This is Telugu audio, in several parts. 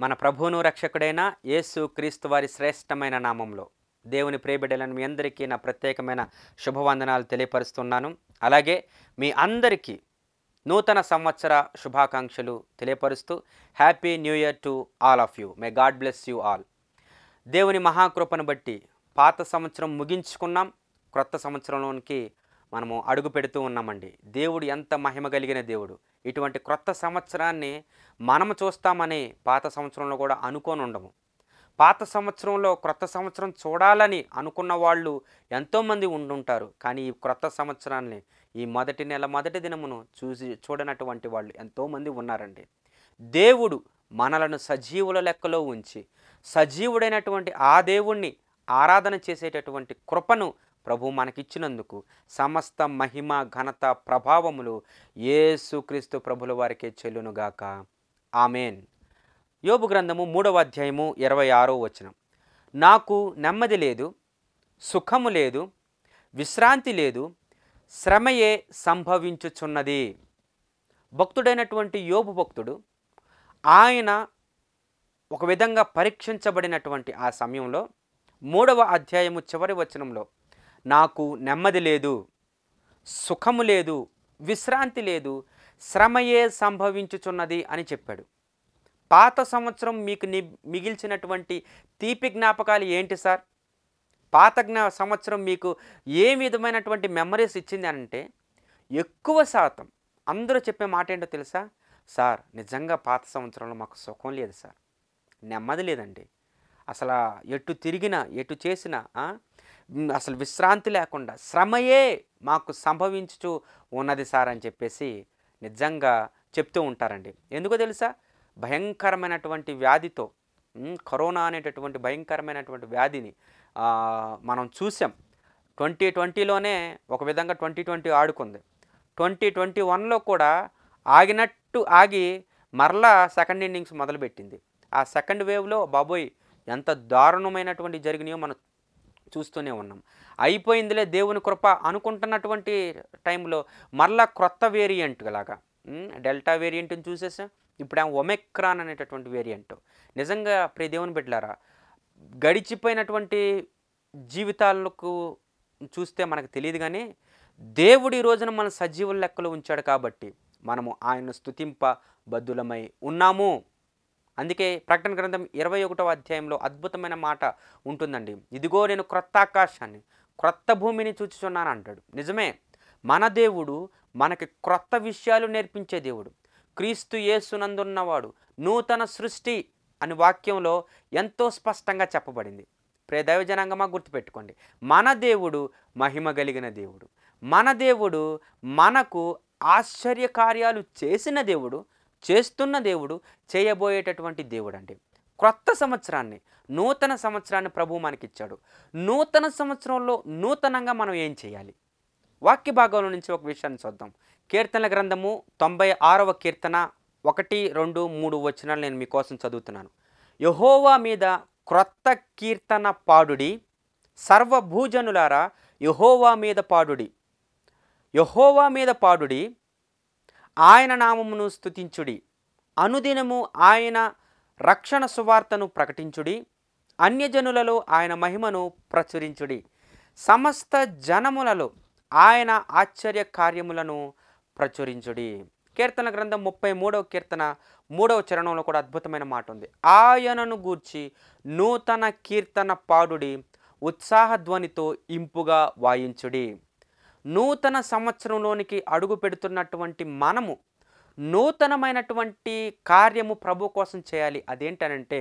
మన ప్రభువును రక్షకుడైన యేసు క్రీస్తు వారి శ్రేష్టమైన నామంలో దేవుని ప్రేబిడ్డలను మీ అందరికీ నా ప్రత్యేకమైన శుభవందనాలు తెలియపరుస్తున్నాను అలాగే మీ అందరికీ నూతన సంవత్సర శుభాకాంక్షలు తెలియపరుస్తూ happy new year to all of you may God bless you all దేవుని మహాకృపను బట్టి పాత సంవత్సరం ముగించుకున్నాం క్రొత్త సంవత్సరంలోనికి మనము అడుగు పెడుతూ ఉన్నామండి దేవుడు ఎంత మహిమ కలిగిన దేవుడు ఇటువంటి క్రొత్త సంవత్సరాన్ని మనము చూస్తామని పాత సంవత్సరంలో కూడా అనుకొని ఉండము పాత సంవత్సరంలో క్రొత్త సంవత్సరం చూడాలని అనుకున్న వాళ్ళు ఎంతోమంది ఉండుంటారు కానీ ఈ క్రొత్త సంవత్సరాన్ని ఈ మొదటి నెల మొదటి దినమును చూసి చూడనటువంటి వాళ్ళు ఎంతోమంది ఉన్నారండి దేవుడు మనలను సజీవుల లెక్కలో ఉంచి సజీవుడైనటువంటి ఆ దేవుణ్ణి ఆరాధన చేసేటటువంటి కృపను ప్రభు మనకిచ్చినందుకు సమస్త మహిమ ఘనత ప్రభావములు యేసుక్రీస్తు ప్రభుల వారికే చెల్లునుగాక ఆమెన్ యోబు గ్రంథము మూడవ అధ్యాయము ఇరవై ఆరో వచనం నాకు నెమ్మది లేదు సుఖము లేదు విశ్రాంతి లేదు శ్రమయే సంభవించుచున్నది భక్తుడైనటువంటి యోబు భక్తుడు ఆయన ఒక విధంగా పరీక్షించబడినటువంటి ఆ సమయంలో మూడవ అధ్యాయము చివరి వచనంలో నాకు నెమ్మది లేదు సుఖము లేదు విశ్రాంతి లేదు శ్రమయే సంభవించుచున్నది అని చెప్పాడు పాత సంవత్సరం మీకు ని మిగిల్చినటువంటి తీపి జ్ఞాపకాలు ఏంటి సార్ పాత జ్ఞా సంవత్సరం మీకు ఏ విధమైనటువంటి మెమరీస్ ఇచ్చింది అంటే ఎక్కువ శాతం అందరూ చెప్పే మాట ఏంటో తెలుసా సార్ నిజంగా పాత సంవత్సరంలో మాకు సుఖం లేదు సార్ నెమ్మది లేదండి అసలు ఎటు తిరిగినా ఎటు చేసినా ఆ, మ్, అసలు విశ్రాంతి లేకుండా శ్రమయే మాకు సంభవించుచు ఉన్నది సార్ అని చెప్పేసి నిజంగా చెప్తూ ఉంటారండి ఎందుకో తెలుసా భయంకరమైనటువంటి వ్యాధితో మ్, కరోనా అనేటటువంటి భయంకరమైనటువంటి వ్యాధిని ఆ, మనం చూసాం ట్వంటీ ట్వంటీలోనే ఒక విధంగా ట్వంటీ ట్వంటీ ఆడుకుంది ట్వంటీ ట్వంటీ వన్లో కూడా ఆగినట్టు ఆగి మరలా సెకండ్ ఇన్నింగ్స్ మొదలుపెట్టింది ఆ సెకండ్ వేవ్లో బాబోయ్ ఎంత దారుణమైనటువంటి జరిగినాయో మనం చూస్తూనే ఉన్నాం అయిపోయిందిలే దేవుని కృప అనుకుంటున్నటువంటి టైంలో మరలా క్రొత్త వేరియంట్ లాగా ఉమ్, డెల్టా వేరియంట్ని చూసేసాం ఇప్పుడు ఆ ఒమెక్రాన్ అనేటటువంటి వేరియంట్ నిజంగా ప్రియ దేవుని బిడ్డలారా గడిచిపోయినటువంటి జీవితాలకు చూస్తే మనకు తెలియదు కానీ దేవుడి రోజున మన సజీవుల లెక్కలో ఉంచాడు కాబట్టి మనము ఆయన స్థుతింప బద్దులమై ఉన్నాము అందుకే ప్రకటన గ్రంథం ఇరవై ఒకటవ అధ్యాయంలో అద్భుతమైన మాట ఉంటుందండి ఇదిగో నేను క్రొత్త ఆకాశాన్ని క్రొత్త భూమిని చూచుచున్నాను అంటాడు నిజమే మన దేవుడు మనకి క్రొత్త విషయాలు నేర్పించే దేవుడు క్రీస్తు యేసునందున్నవాడు నూతన సృష్టి అని వాక్యంలో ఎంతో స్పష్టంగా చెప్పబడింది ప్రే దైవజనాంగమా గుర్తుపెట్టుకోండి మన దేవుడు మహిమ కలిగిన దేవుడు మన దేవుడు మనకు ఆశ్చర్య కార్యాలు చేసిన దేవుడు చేస్తున్న దేవుడు చేయబోయేటటువంటి దేవుడు అండి క్రొత్త సంవత్సరాన్ని నూతన సంవత్సరాన్ని ప్రభు మనకిచ్చాడు నూతన సంవత్సరంలో నూతనంగా మనం ఏం చేయాలి వాక్య భాగంలో నుంచి ఒక విషయాన్ని చూద్దాం కీర్తనల గ్రంథము తొంభై ఆరవ కీర్తన ఒకటి రెండు మూడు వచనాలు నేను మీకోసం చదువుతున్నాను యహోవా మీద క్రొత్త కీర్తన పాడుడి సర్వభూజనులారా యహోవా మీద పాడుడి యహోవా మీద పాడుడి ఆయన నామమును స్తుతించుడి అనుదినము ఆయన రక్షణ సువార్తను ప్రకటించుడి అన్యజనులలో ఆయన మహిమను ప్రచురించుడి సమస్త జనములలో ఆయన ఆశ్చర్య కార్యములను ప్రచురించుడి కీర్తన గ్రంథం ముప్పై మూడవ కీర్తన మూడవ చరణంలో కూడా అద్భుతమైన మాట ఉంది ఆయనను గూర్చి నూతన కీర్తన పాడుడి ఉత్సాహధ్వనితో ఇంపుగా వాయించుడి నూతన సంవత్సరంలోనికి అడుగు పెడుతున్నటువంటి మనము నూతనమైనటువంటి కార్యము ప్రభు కోసం చేయాలి అదేంటనంటే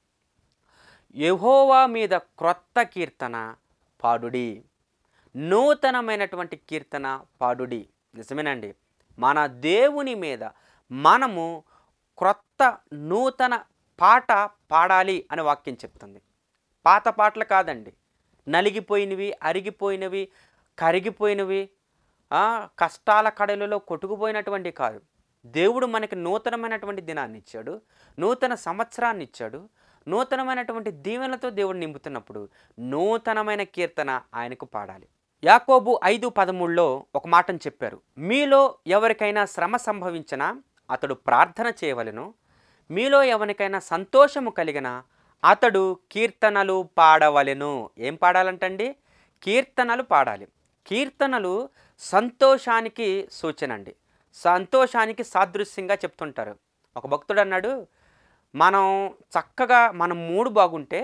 యెహోవా మీద క్రొత్త కీర్తన పాడుడి నూతనమైనటువంటి కీర్తన పాడుడి నిజమేనండి మన దేవుని మీద మనము క్రొత్త నూతన పాట పాడాలి అని వాక్యం చెప్తుంది పాత పాటలు కాదండి నలిగిపోయినవి అరిగిపోయినవి కరిగిపోయినవి ఆ, కష్టాల కడలలో కొట్టుకుపోయినటువంటి కాదు దేవుడు మనకి నూతనమైనటువంటి దినాన్ని ఇచ్చాడు నూతన సంవత్సరాన్ని ఇచ్చాడు నూతనమైనటువంటి దీవెనలతో దేవుడు నింపుతున్నప్పుడు నూతనమైన కీర్తన ఆయనకు పాడాలి యాకోబు ఐదు పదమూడులో ఒక మాటను చెప్పారు మీలో ఎవరికైనా శ్రమ సంభవించినా అతడు ప్రార్థన చేయవలెను మీలో ఎవరికైనా సంతోషము కలిగిన అతడు కీర్తనలు పాడవలెను ఏం పాడాలంటండి కీర్తనలు పాడాలి కీర్తనలు సంతోషానికి సూచన అండి సంతోషానికి సాదృశ్యంగా చెప్తుంటారు ఒక భక్తుడు అన్నాడు మనం చక్కగా మనం మూడు బాగుంటే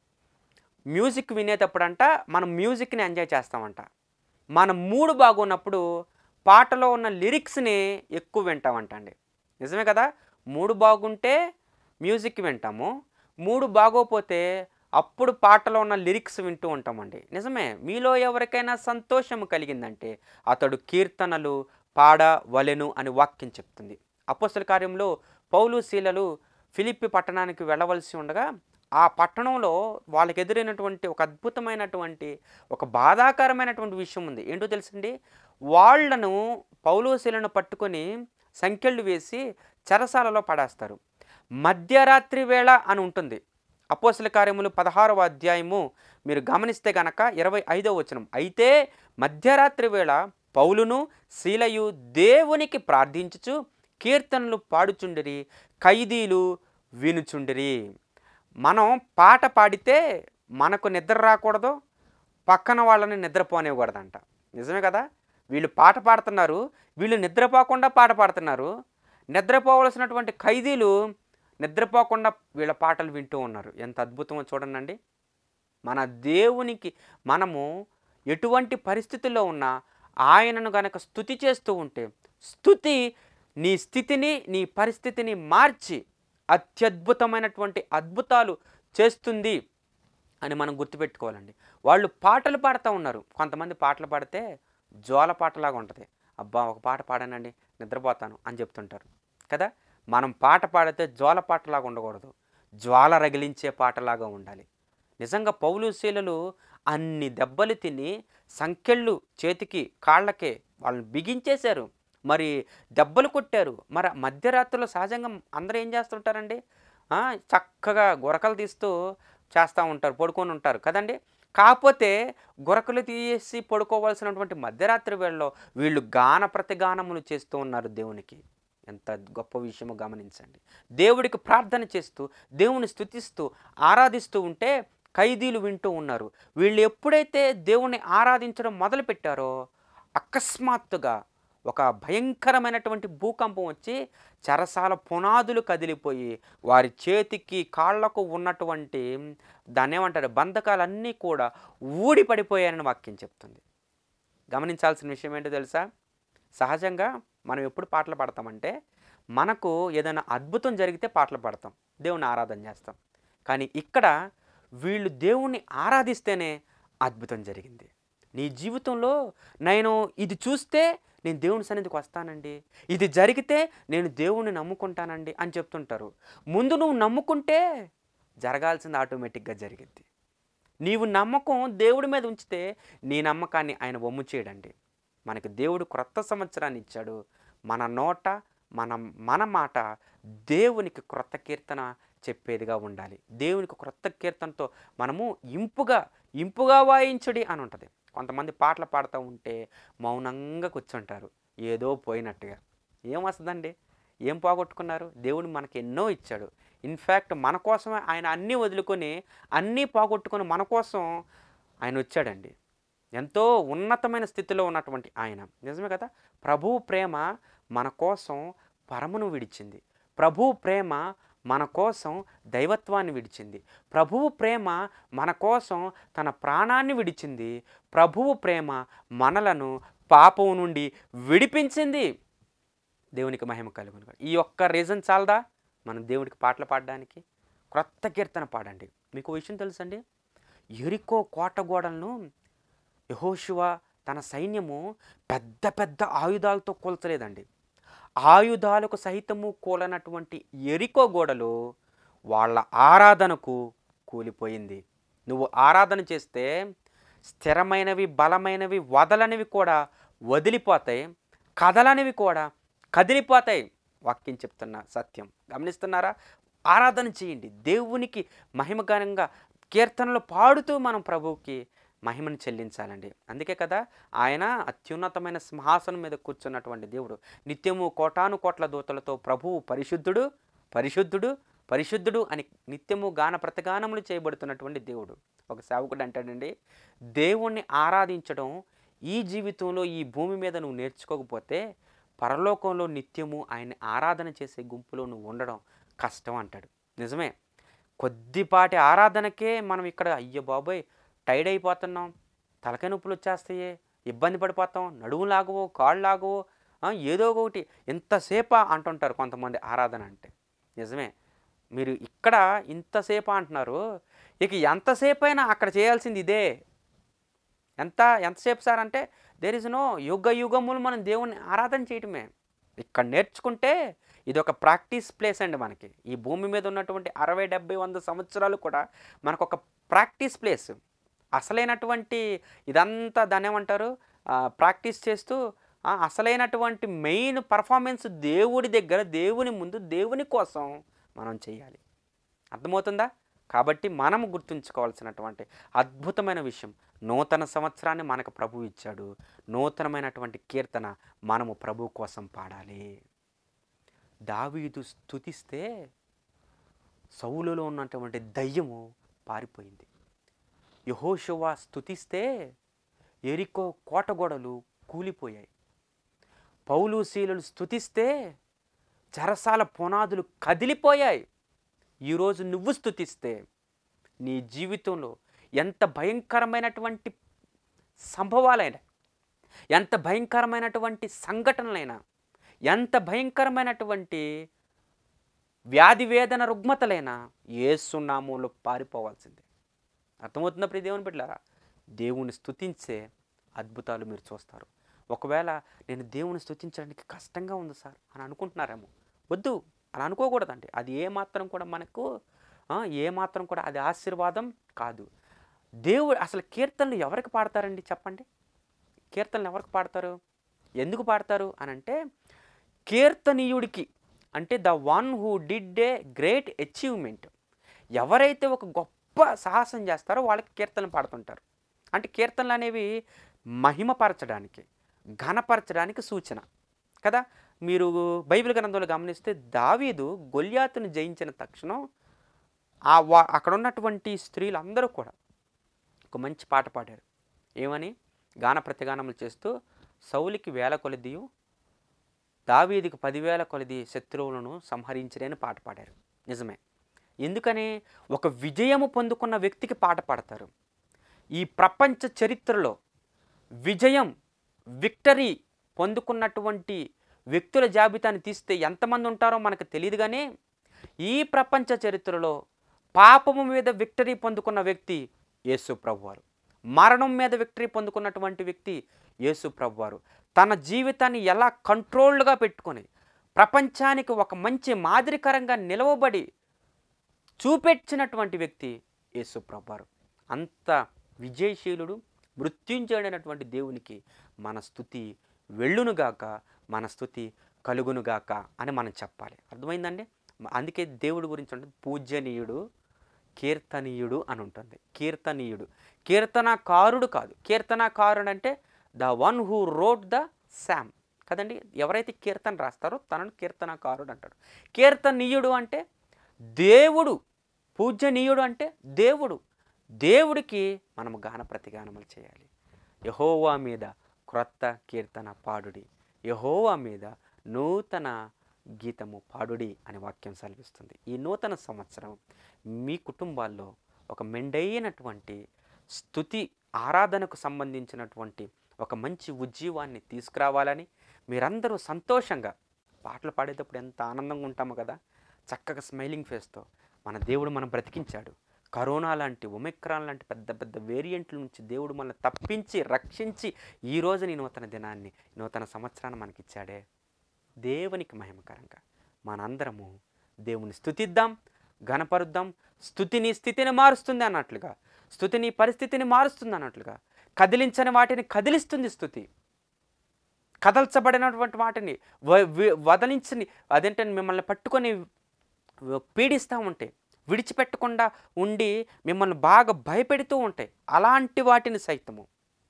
మ్యూజిక్ వినేటప్పుడంట మనం మ్యూజిక్ని ఎంజాయ్ చేస్తామంట మన మూడు బాగున్నప్పుడు పాటలో ఉన్న లిరిక్స్ని ఎక్కువ వింటామంట అండి నిజమే కదా మూడు బాగుంటే మ్యూజిక్ వింటాము మూడు బాగోపోతే అప్పుడు పాటలో ఉన్న లిరిక్స్ వింటూ ఉంటామండి నిజమే మీలో ఎవరికైనా సంతోషం కలిగిందంటే అతడు కీర్తనలు పాడవలెను అని వాక్యం చెప్తుంది అపోస్తల కార్యంలో పౌలు శీలలు ఫిలిప్పి పట్టణానికి వెళ్ళవలసి ఉండగా ఆ పట్టణంలో వాళ్ళకి ఎదురైనటువంటి ఒక అద్భుతమైనటువంటి ఒక బాధాకరమైనటువంటి విషయం ఉంది ఏంటో తెలుసండి వాళ్ళను పౌలోశీలను పట్టుకొని సంఖ్యలు వేసి చెరసాలలో పడేస్తారు మధ్యరాత్రి వేళ అని ఉంటుంది అపోసల కార్యములు పదహారవ అధ్యాయము మీరు గమనిస్తే గనక ఇరవై ఐదవ వచనం అయితే మధ్యరాత్రి వేళ పౌలును శీలయు దేవునికి ప్రార్థించుచు కీర్తనలు పాడుచుండిరి ఖైదీలు వినుచుండిరి మనం పాట పాడితే మనకు నిద్ర రాకూడదు పక్కన వాళ్ళని నిద్రపోనివ్వకూడదంట నిజమే కదా వీళ్ళు పాట పాడుతున్నారు వీళ్ళు నిద్రపోకుండా పాట పాడుతున్నారు నిద్రపోవలసినటువంటి ఖైదీలు నిద్రపోకుండా వీళ్ళ పాటలు వింటూ ఉన్నారు ఎంత అద్భుతమో చూడండి మన దేవునికి మనము ఎటువంటి పరిస్థితుల్లో ఉన్నా ఆయనను గనక స్థుతి చేస్తూ ఉంటే స్థుతి నీ స్థితిని నీ పరిస్థితిని మార్చి అత్యద్భుతమైనటువంటి అద్భుతాలు చేస్తుంది అని మనం గుర్తుపెట్టుకోవాలండి వాళ్ళు పాటలు పాడుతూ ఉన్నారు కొంతమంది పాటలు పాడితే జోల పాటలాగా ఉంటుంది అబ్బా ఒక పాట పాడానండి నిద్రపోతాను అని చెప్తుంటారు కదా మనం పాట పాడితే జోల పాటలాగా ఉండకూడదు జ్వాల రగిలించే పాటలాగా ఉండాలి నిజంగా పౌలు శీలలు అన్ని దెబ్బలు తిని సంకెళ్ళు చేతికి కాళ్ళకే వాళ్ళని బిగించేశారు మరి దెబ్బలు కొట్టారు మరి మధ్యరాత్రిలో సహజంగా అందరూ ఏం చేస్తుంటారండి ఆ, చక్కగా గురకలు తీస్తూ చేస్తూ ఉంటారు పడుకొని ఉంటారు కదండి కాకపోతే గురకలు తీసి పడుకోవాల్సినటువంటి మధ్యరాత్రి వేళలో వీళ్ళు గాన ప్రతిగానములు చేస్తూ ఉన్నారు దేవునికి ఎంత గొప్ప విషయమో గమనించండి దేవుడికి ప్రార్థన చేస్తూ దేవుని స్తుతిస్తూ ఆరాధిస్తూ ఉంటే ఖైదీలు వింటూ ఉన్నారు వీళ్ళు ఎప్పుడైతే దేవుణ్ణి ఆరాధించడం మొదలుపెట్టారో అకస్మాత్తుగా ఒక భయంకరమైనటువంటి భూకంపం వచ్చి చెరసాల పునాదులు కదిలిపోయి వారి చేతికి కాళ్లకు ఉన్నటువంటి దాన్ని ఏమంటారు బంధకాలన్నీ కూడా ఊడి పడిపోయాయని వాక్యం చెప్తుంది గమనించాల్సిన విషయం ఏంటో తెలుసా సహజంగా మనం ఎప్పుడు పాటలు పాడతామంటే మనకు ఏదైనా అద్భుతం జరిగితే పాటలు పాడతాం దేవుని ఆరాధన చేస్తాం కానీ ఇక్కడ వీళ్ళు దేవుణ్ణి ఆరాధిస్తేనే అద్భుతం జరిగింది నీ జీవితంలో నేను ఇది చూస్తే నేను దేవుని సన్నిధికి వస్తానండి ఇది జరిగితే నేను దేవుణ్ణి నమ్ముకుంటానండి అని చెప్తుంటారు ముందు నువ్వు నమ్ముకుంటే జరగాల్సింది ఆటోమేటిక్గా జరిగింది నీవు నమ్మకం దేవుడి మీద ఉంచితే నీ నమ్మకాన్ని ఆయన వమ్ము చేయడండి మనకి దేవుడు క్రొత్త సంవత్సరాన్ని ఇచ్చాడు మన నోట మన మన మాట దేవునికి క్రొత్త కీర్తన చెప్పేదిగా ఉండాలి దేవునికి క్రొత్త కీర్తనతో మనము ఇంపుగా ఇంపుగా వాయించుడి అని ఉంటుంది కొంతమంది పాటలు పాడుతూ ఉంటే మౌనంగా కూర్చుంటారు ఏదో పోయినట్టుగా ఏం వస్తుందండి ఏం పోగొట్టుకున్నారు దేవుడు మనకి ఎన్నో ఇచ్చాడు ఇన్ఫ్యాక్ట్ మన కోసమే ఆయన అన్నీ వదులుకొని అన్నీ పోగొట్టుకొని మన కోసం ఆయన వచ్చాడండి ఎంతో ఉన్నతమైన స్థితిలో ఉన్నటువంటి ఆయన నిజమే కదా ప్రభువు ప్రేమ మన కోసం పరమును విడిచింది ప్రభువు ప్రేమ మన కోసం దైవత్వాన్ని విడిచింది ప్రభువు ప్రేమ మన కోసం తన ప్రాణాన్ని విడిచింది ప్రభువు ప్రేమ మనలను పాపం నుండి విడిపించింది దేవునికి మహిమ కలుగును ఈ ఒక్క రీజన్ చాలదా మనం దేవుడికి పాటలు పాడడానికి క్రొత్త కీర్తన పాడండి మీకు ఓ విషయం తెలుసండి ఎరికో కోట గోడలను యహోశివ తన సైన్యము పెద్ద పెద్ద ఆయుధాలతో కూల్చలేదండి ఆయుధాలకు సహితము కూలనటువంటి ఎరికో గోడలు వాళ్ళ ఆరాధనకు కూలిపోయింది నువ్వు ఆరాధన చేస్తే స్థిరమైనవి బలమైనవి వదలనివి కూడా వదిలిపోతాయి కదలనివి కూడా కదిలిపోతాయి వాక్యం చెప్తున్న సత్యం గమనిస్తున్నారా ఆరాధన చేయండి దేవునికి మహిమగానంగా కీర్తనలు పాడుతూ మనం ప్రభువుకి మహిమను చెల్లించాలండి అందుకే కదా ఆయన అత్యున్నతమైన సింహాసనం మీద కూర్చున్నటువంటి దేవుడు నిత్యము కోటాను కోట్ల దూతలతో ప్రభువు పరిశుద్ధుడు పరిశుద్ధుడు పరిశుద్ధుడు అని నిత్యము గాన ప్రతగానములు చేయబడుతున్నటువంటి దేవుడు ఒక సేవకుడు అంటాడండి దేవుణ్ణి ఆరాధించడం ఈ జీవితంలో ఈ భూమి మీద నువ్వు నేర్చుకోకపోతే పరలోకంలో నిత్యము ఆయన్ని ఆరాధన చేసే గుంపులో నువ్వు ఉండడం కష్టం అంటాడు నిజమే కొద్దిపాటి ఆరాధనకే మనం ఇక్కడ అయ్యో బాబోయ్ టైర్డ్ అయిపోతున్నాం తలకాయ నొప్పులు వచ్చేస్తాయి ఇబ్బంది పడిపోతాం నడుము లాగవో కాళ్ళు లాగవో ఆ, ఏదో ఒకటి ఎంతసేపా అంటుంటారు కొంతమంది ఆరాధన అంటే నిజమే మీరు ఇక్కడ ఇంతసేపు అంటున్నారు ఇక ఎంతసేపు అయినా అక్కడ చేయాల్సింది ఇదే ఎంత ఎంతసేపు సార్ అంటే దేర్ ఇస్ నో యుగ యుగములు మనం దేవుణ్ణి ఆరాధన చేయటమే ఇక్కడ నేర్చుకుంటే ఇది ఒక ప్రాక్టీస్ ప్లేస్ అండి మనకి ఈ భూమి మీద ఉన్నటువంటి అరవై డెబ్బై వంద సంవత్సరాలు కూడా మనకు ఒక ప్రాక్టీస్ ప్లేస్ అసలైనటువంటి ఇదంతా దాన్ని ఏమంటారు ప్రాక్టీస్ చేస్తూ ఆ, అసలైనటువంటి మెయిన్ పర్ఫార్మెన్స్ దేవుడి దగ్గర దేవుని ముందు దేవుని కోసం మనం చేయాలి అర్థమవుతుందా కాబట్టి మనం గుర్తుంచుకోవాల్సినటువంటి అద్భుతమైన విషయం నూతన సంవత్సరాన్ని మనకు ప్రభు ఇచ్చాడు నూతనమైనటువంటి కీర్తన మనము ప్రభు కోసం పాడాలి దావీదు స్తుతిస్తే సౌలులో ఉన్నటువంటి దయ్యము పారిపోయింది యహోషువ స్తుతిస్తే ఎరికో కోటగోడలు కూలిపోయాయి పౌలు శీలులు స్తుతిస్తే చెరసాల పునాదులు కదిలిపోయాయి ఈరోజు నువ్వు స్తుతిస్తే నీ జీవితంలో ఎంత భయంకరమైనటువంటి సంభవాలైనా ఎంత భయంకరమైనటువంటి సంఘటనలైనా ఎంత భయంకరమైనటువంటి వ్యాధి వేదన రుగ్మతలైనా ఏసునామంలో పారిపోవాల్సిందే అర్థమవుతుందా ప్రియ దేవుని బిడ్డలారా దేవుని స్తుతించే అద్భుతాలు మీరు చూస్తారు ఒకవేళ నేను దేవుని స్తుతించడానికి కష్టంగా ఉంది సార్ అని అనుకుంటున్నారేమో వద్దు అలా అనుకోకూడదండి అది ఏ మాత్రం కూడా మనకు ఆ, ఏ మాత్రం కూడా అది ఆశీర్వాదం కాదు దేవుడు అసలు కీర్తనలు ఎవరికి పాడతారండి చెప్పండి కీర్తనలు ఎవరికి పాడతారు ఎందుకు పాడతారు అని అంటే కీర్తనీయుడికి అంటే the one who did a great achievement ఎవరైతే ఒక గొప్ప సాహసం చేస్తారో వాళ్ళకి కీర్తనలు పాడుతుంటారు అంటే కీర్తనలు అనేవి మహిమపరచడానికి ఘనపరచడానికి సూచన కదా మీరు బైబిల్ గ్రంథంలో గమనిస్తే దావీదు గొల్యాతును జయించిన తక్షణం ఆ వా అక్కడ ఉన్నటువంటి స్త్రీలందరూ కూడా ఒక మంచి పాట పాడారు ఏమని గాన ప్రతిగానములు చేస్తూ సౌలికి వేల కొలదియు దావీదికి పదివేల కొలది శత్రువులను సంహరించలేని పాట పాడారు నిజమే ఎందుకని ఒక విజయము పొందుకున్న వ్యక్తికి పాట పాడతారు ఈ ప్రపంచ చరిత్రలో విజయం విక్టరీ పొందుకున్నటువంటి వ్యక్తుల జాబితాని తీస్తే ఎంతమంది ఉంటారో మనకు తెలియదు కానీ ఈ ప్రపంచ చరిత్రలో పాపము మీద విక్టరీ పొందుకున్న వ్యక్తి యేసు ప్రభువారు మరణం మీద విక్టరీ పొందుకున్నటువంటి వ్యక్తి యేసు ప్రభువారు తన జీవితాన్ని ఎలా కంట్రోల్డ్గా పెట్టుకొని ప్రపంచానికి ఒక మంచి మాదిరికరంగా నిలవబడి చూపెట్టినటువంటి వ్యక్తి యేసు ప్రభువారు అంత విజయశీలుడు మృత్యుంజయుడైనటువంటి దేవునికి మన స్థుతి వెళ్ళునుగాక మన స్థుతి కలుగునుగాక అని మనం చెప్పాలి అర్థమైందండి మ- అందుకే దేవుడి గురించి ఉంటుంది పూజనీయుడు కీర్తనీయుడు అని ఉంటుంది కీర్తనీయుడు కీర్తనకారుడు కాదు కీర్తనకారుడు అంటే the one who wrote the psalm కదండి ఎవరైతే కీర్తన రాస్తారో తనను కీర్తనకారుడు అంటాడు కీర్తనీయుడు అంటే దేవుడు పూజనీయుడు అంటే దేవుడు దేవుడికి మనము గాన ప్రతిగానములు చేయాలి యహోవా మీద క్రొత్త కీర్తన పాడుడి యహోవా మీద నూతన గీతము పాడుడి అని వాక్యం సెలవిస్తుంది ఈ నూతన సంవత్సరం మీ కుటుంబాల్లో ఒక మెండైనటువంటి స్థుతి ఆరాధనకు సంబంధించినటువంటి ఒక మంచి ఉజ్జీవాన్ని తీసుకురావాలని మీరందరూ సంతోషంగా పాటలు పాడేటప్పుడు ఎంత ఆనందంగా ఉంటామో కదా చక్కగా స్మైలింగ్ ఫేస్తో మన దేవుడు మనం బ్రతికించాడు కరోనా లాంటి ఒమిక్రాన్ లాంటి పెద్ద పెద్ద వేరియంట్ల నుంచి దేవుడు మనల్ని తప్పించి రక్షించి ఈ రోజు ఈ నూతన దినాన్ని నూతన సంవత్సరాన్ని మనకిచ్చాడే దేవునికి మహిమకరంగా మనందరము దేవుని స్థుతిద్దాం ఘనపరుద్దాం స్థుతిని స్థితిని మారుస్తుంది అన్నట్లుగా స్థుతిని పరిస్థితిని మారుస్తుంది అన్నట్లుగా కదిలించని వాటిని కదిలిస్తుంది స్థుతి కదల్చబడినటువంటి వాటిని వ- వి- వదలించని అదేంటే మిమ్మల్ని పట్టుకొని వ- పీడిస్తూ ఉంటాయి విడిచిపెట్టకుండా ఉండి మిమ్మల్ని బాగా భయపెడుతూ ఉంటాయి అలాంటి వాటిని సైతము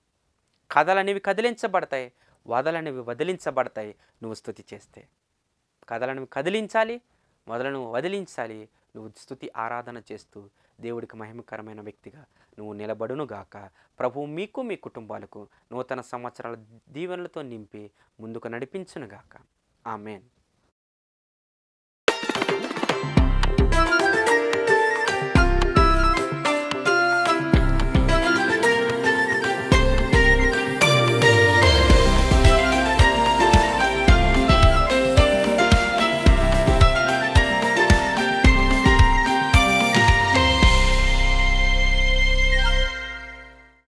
కథలనేవి కదిలించబడతాయి వదలనేవి వదిలించబడతాయి నువ్వు స్థుతి చేస్తే కథలనేవి కదిలించాలి మొదలను వదిలించాలి నువ్వు స్థుతి ఆరాధన చేస్తూ దేవుడికి మహిమకరమైన వ్యక్తిగా నువ్వు నిలబడునుగాక ప్రభువు మీకు మీ కుటుంబాలకు నూతన సంవత్సరాల దీవెనలతో నింపి ముందుకు నడిపించునుగాక ఆమెన్